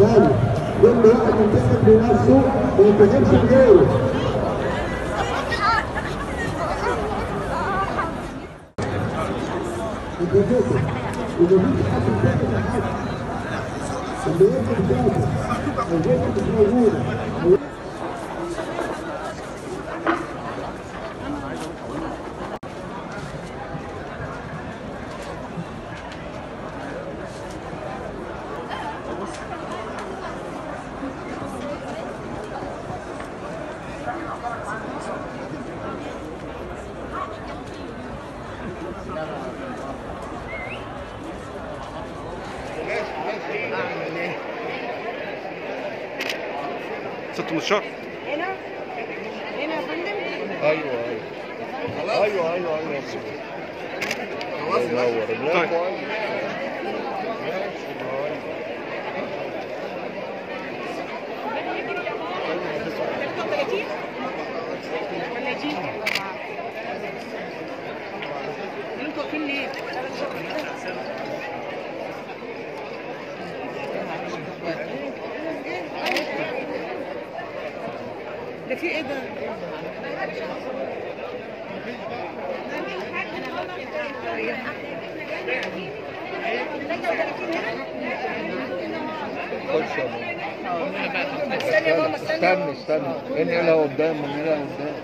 ثاني كل واحد يمتسك بنفسه ما يتهمش غيره يتهمسك وما فيش حد يتهمس حد اللي يمكن تاخد الجسم مش موجوده ست مشار هنا هنا يا فندم ايوه ايوه ايوه ايوه ايوه خلاص ينور لا طيب. كويس انتوا واقفين ليه؟ ده في ايه ده؟ خش يا ماما استنى يا ماما استنى استنى استنى انقلها قدام انقلها قدام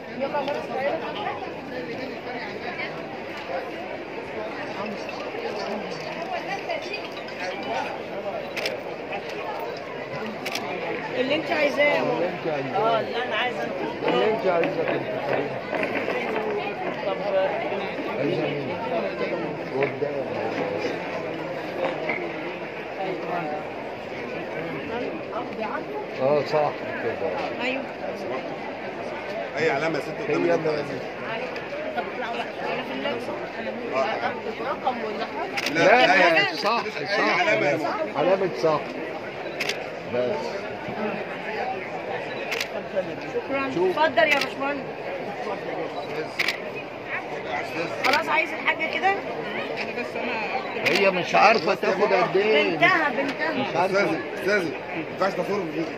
اللي انت عايزاه يا اللي ماما انت عايزاه اه اللي انا عايزه انت اللي انت عايزاه انت طب عايزه مين؟ قدام اه صح كده ايوه اي علامه يا ست هي قدامك انت من- عايزها. طب اطلعوا بقى انا في اللبس انا اكتب رقم ولا حاجه لا لا لا صح صح علامة. علامة صح بس شكرا شوف. اتفضل يا باشمهندس خلاص عايز الحاجه كده هي مش عارفة تاخد قد ايه بنتها بنتها مش عارفة استاذي استاذي ما ينفعش تفرم دي